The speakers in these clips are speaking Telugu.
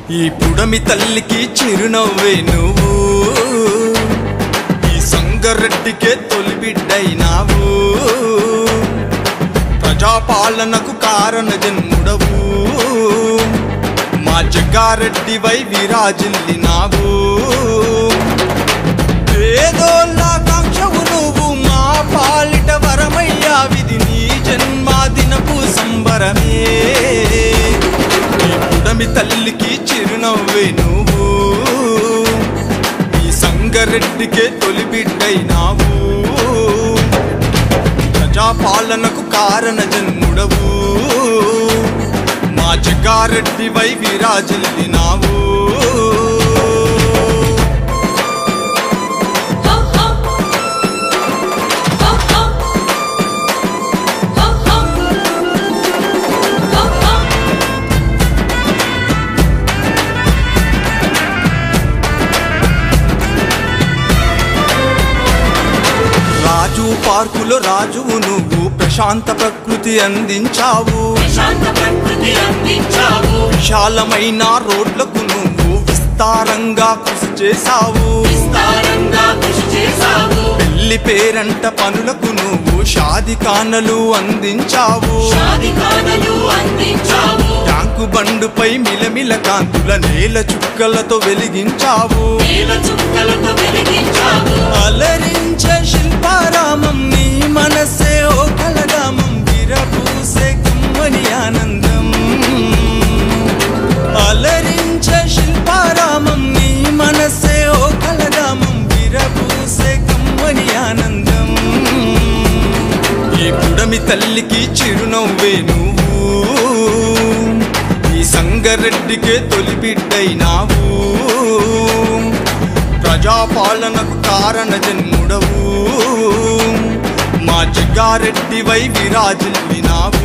ఈ పుడమి తల్లికి చిరునవ్వే నువ్వు ఈ సంగరెడ్డికే తొలి బిడ్డైనావు ప్రజాపాలనకు కారణ జన్ముడవు మా జగ్గారెడ్డివై విరాజిల్లినావు పేదోళ్ళ కాంక్షవు నువ్వు మా పాలిట వరమయ్యా విధి నీ జన్మాదినపు సంబరమే ఈ పుడమి తల్లికి చిరునవ్వే నువ్వు ఈ సంగరెడ్డికే తొలి బిడ్డైనావు ప్రజాపాలనకు కారణ జన్ముడవు మా జగ్గారెడ్డివై విరాజిల్లినావు హో హో హో హో హో హో హో హో రాజు పార్కులో రాజువు నువ్వు ప్రశాంత ప్రకృతి అందించావు శాంత ప్రకృతి అందించావు విశాలమైన రోడ్లకు నువ్వు విస్తారంగా కృషి చేశావు విస్తారంగా కృషి చేశావు పెళ్లి పేరంట పనులకు నువ్వు షాదికానలు అందించావు షాదికానలు అందించావు ట్యాంకు బండుపై మిలమిల కాంతుల నేల చుక్కలతో వెలిగించావు నీల చుక్కలతో వెలిగించావు అలరించే శిల్పారామం నీ మనసే ఓ కలగామం విరపూసే కమ్మని ఆనందం అలరించే శిల్పారామం నీ మనసే ఓ కలగామం విరపూసే కమ్మని ఆనందం ఈ పుడమి తల్లికి చిరునవ్వే నువ్వు ఈ సంగరెడ్డికే తొలి బిడ్డైనావు ప్రజాపాలనకు కారణ జన్ముడవు మా జగ్గారెడ్డివై విరాజిల్లినావు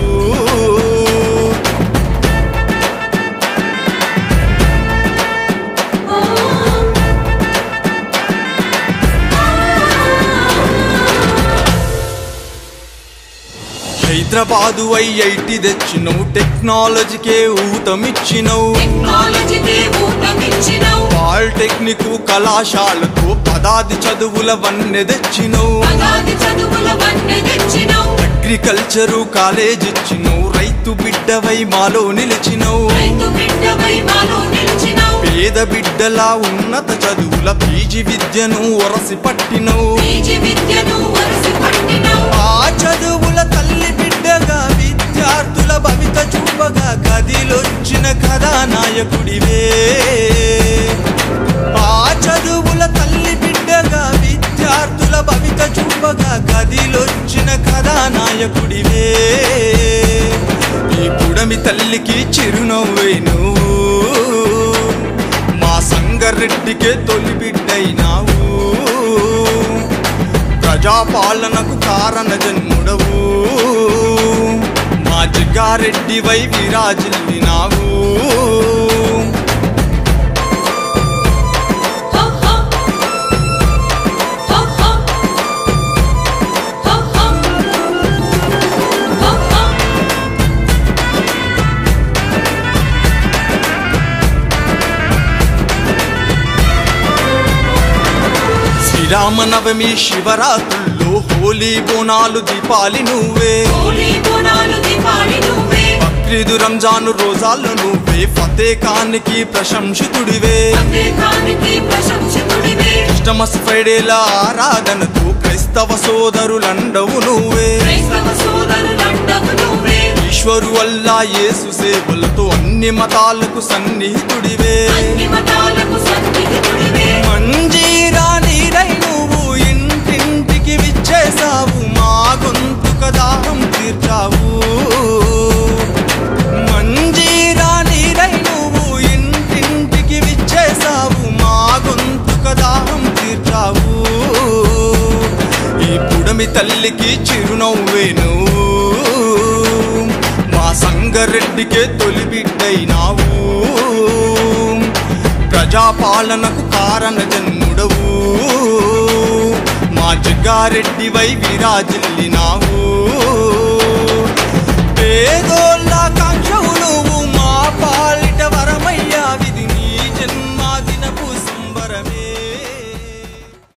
హైదరాబాదు ఐఐటి తెచ్చినవు టెక్నాలజీకే ఊతమిచ్చినవు టెక్నాలజీకి ఊతమిచ్చినవు పాలిటెక్నిక్ కళాశాలకు పదాది చదువుల వన్నె తెచ్చినవు పదాది చదువుల వన్నె తెచ్చినవు అగ్రికల్చరు కాలేజ్ ఇచ్చినవు రైతు బిడ్డవై మాలో నిలిచినవు రైతు బిడ్డవై మాలో నిలిచినవు పేద బిడ్డలా ఉన్నత చదువుల పీజీ విద్యను ఒరసి పట్టినవు పీజీ విద్యను వరసి పట్టినవు ఆ చదువుల తల్లి బిడ్డగా విద్యార్థుల భవిత చూపగా గదిలొచ్చిన కథానాయకుడివే ఆ చదువుల తల్లి బిడ్డగా విద్యార్థుల భవిత చూపగా గదిలొచ్చిన కథానాయకుడివే ఈ పుడమి తల్లికి చిరునవ్వే నువ్వు మా సంగరెడ్డికే తొలి బిడ్డైనావు ప్రజాపాలనకు కారణ జన్ముడవు మా జగ్గారెడ్డివై విరాజిల్లినావు హో హో హో హో హో హో హో హో శ్రీరామనవమి శివరాత్రుల్లో హోలీ బోనాలు దీపాలి నువ్వే హోలీ బోనాలు దీపాలి నువ్వే బక్రీదు రంజాను రోజాల్లో నువ్వే ఫతేకానికి ప్రశంసితుడివే ప్రత్యేకానికి ప్రశంసితుడివే క్రిస్టమస్ ఫ్రైడేల ఆరాధనకు క్రైస్తవ సోదరులండవు నువ్వే క్రైస్తవ సోదరులండవు నువ్వే ఈశ్వరు వల్ల యేసు సేవలతో అన్ని మతాలకు సన్నిహితుడివే అన్ని మతాలకు సన్నిహితుడివే మంజీరా నీరై నువ్వు ఇంటింటికి విచ్చేసావు మా గొంతుక దాహం తీర్చావు మంజీరా నీరై నువ్వు ఇంటింటికి విచ్చేసావు మా గొంతుక దాహం తీర్చావు ఈ పుడమి తల్లికి చిరునవ్వే నువ్వు మా సంగరెడ్డికే తొలి బిడ్డైనావు ప్రజాపాలనకు కారణ జన్ముడవు మా జగ్గారెడ్డివై విరాజిల్లినావు